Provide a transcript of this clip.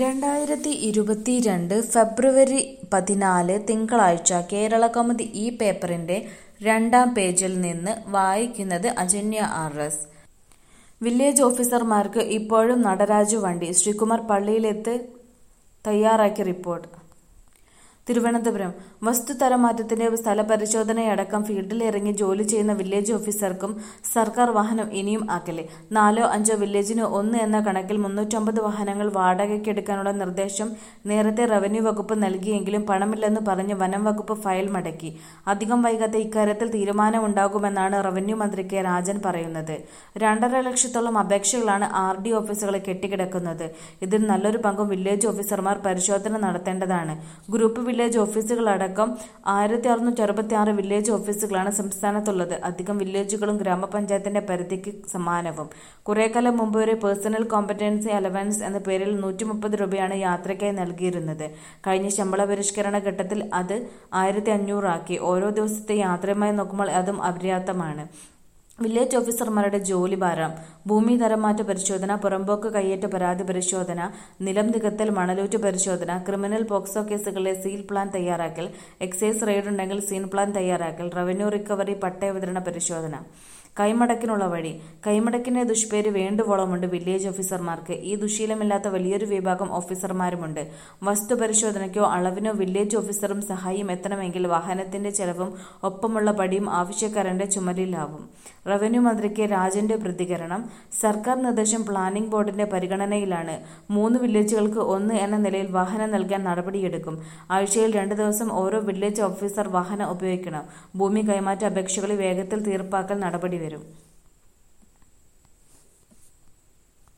രണ്ടായിരത്തി ഇരുപത്തിരണ്ട് ഫെബ്രുവരി പതിനാല് തിങ്കളാഴ്ച കേരളകൗമുദി ഈ പേപ്പറിന്റെ രണ്ടാം പേജിൽ നിന്ന് വായിക്കുന്നത് അജന്യ ആർ എസ് വില്ലേജ് ഓഫീസർമാർക്ക് ഇപ്പോഴും നടരാജു വണ്ടി ശ്രീകുമാർ പള്ളിയിലെത്ത് തയ്യാറാക്കിയ റിപ്പോർട്ട് തിരുവനന്തപുരം വസ്തുതരമാറ്റത്തിന്റെ സ്ഥലപരിശോധനയടക്കം ഫീൽഡിലിറങ്ങി ജോലി ചെയ്യുന്ന വില്ലേജ് ഓഫീസർക്കും സർക്കാർ വാഹനം ഇനിയും അകലെ നാലോ അഞ്ചോ വില്ലേജിന് ഒന്ന് എന്ന കണക്കിൽ മുന്നൂറ്റമ്പത് വാഹനങ്ങൾ വാടകയ്ക്കെടുക്കാനുള്ള നിർദ്ദേശം നേരത്തെ റവന്യൂ വകുപ്പ് നൽകിയെങ്കിലും പണമില്ലെന്ന് പറഞ്ഞ് വനം വകുപ്പ് ഫയൽ മടക്കി അധികം വൈകാതെ ഇക്കാര്യത്തിൽ തീരുമാനമുണ്ടാകുമെന്നാണ് റവന്യൂ മന്ത്രി കെ രാജൻ പറയുന്നത് രണ്ടര ലക്ഷത്തോളം അപേക്ഷകളാണ് ആർ ഡി ഓഫീസുകളിൽ കെട്ടിക്കിടക്കുന്നത് ഇതിൽ നല്ലൊരു പങ്കും വില്ലേജ് ഓഫീസർമാർ പരിശോധന നടത്തേണ്ടതാണ് ഗ്രൂപ്പ് വില്ലേജ് ഓഫീസുകളടക്കം ആയിരത്തി അറുന്നൂറ്റി അറുപത്തി ആറ് വില്ലേജ് ഓഫീസുകളാണ് സംസ്ഥാനത്തുള്ളത് അധികം വില്ലേജുകളും ഗ്രാമപഞ്ചായത്തിന്റെ പരിധിക്ക് സമാനവും കുറേക്കാലം മുമ്പ് വരെ പേഴ്സണൽ കോമ്പറ്റൻസി അലവൻസ് എന്ന പേരിൽ നൂറ്റി മുപ്പത് രൂപയാണ് യാത്രയ്ക്കായി നൽകിയിരുന്നത് കഴിഞ്ഞ ശമ്പള പരിഷ്കരണ ഘട്ടത്തിൽ അത് ആയിരത്തി അഞ്ഞൂറാക്കി ഓരോ ദിവസത്തെ യാത്രയുമായി നോക്കുമ്പോൾ അതും അപര്യാപ്തമാണ് വില്ലേജ് ഓഫീസർമാരുടെ ജോലി ഭാരം ഭൂമി തരംമാറ്റ പരിശോധന പുറമ്പോക്ക് കയ്യേറ്റ പരാതി പരിശോധന നിലം നികത്തൽ മണലൂറ്റ് പരിശോധന ക്രിമിനൽ പോക്സോ കേസുകളിലെ സീൽ പ്ലാൻ തയ്യാറാക്കൽ എക്സൈസ് റെയ്ഡ് ഉണ്ടെങ്കിൽ സീൻ പ്ലാൻ തയ്യാറാക്കൽ റവന്യൂ റിക്കവറി പട്ടയ വിതരണ പരിശോധന കൈമടക്കിനുള്ള വഴി കൈമടക്കിന്റെ ദുഷ്പേര് വേണ്ടുവോളമുണ്ട് വില്ലേജ് ഓഫീസർമാർക്ക് ഈ ദുശീലമില്ലാത്ത വലിയൊരു വിഭാഗം ഓഫീസർമാരുമുണ്ട് വസ്തു പരിശോധനയ്ക്കോ അളവിനോ വില്ലേജ് ഓഫീസറും സഹായിയും എത്തണമെങ്കിൽ വാഹനത്തിന്റെ ചെലവും ഒപ്പമുള്ള പടിയും ആവശ്യക്കാരന്റെ ചുമലിലാവും റവന്യൂ മന്ത്രി കെ രാജന്റെ പ്രതികരണം സർക്കാർ നിർദ്ദേശം പ്ലാനിംഗ് ബോർഡിന്റെ പരിഗണനയിലാണ് മൂന്ന് വില്ലേജുകൾക്ക് ഒന്ന് എന്ന നിലയിൽ വാഹനം നൽകാൻ നടപടിയെടുക്കും ആഴ്ചയിൽ രണ്ട് ദിവസം ഓരോ വില്ലേജ് ഓഫീസർ വാഹനം ഉപയോഗിക്കണം ഭൂമി കൈമാറ്റ അപേക്ഷകളിൽ വേഗത്തിൽ തീർപ്പാക്കൽ നടപടി വരും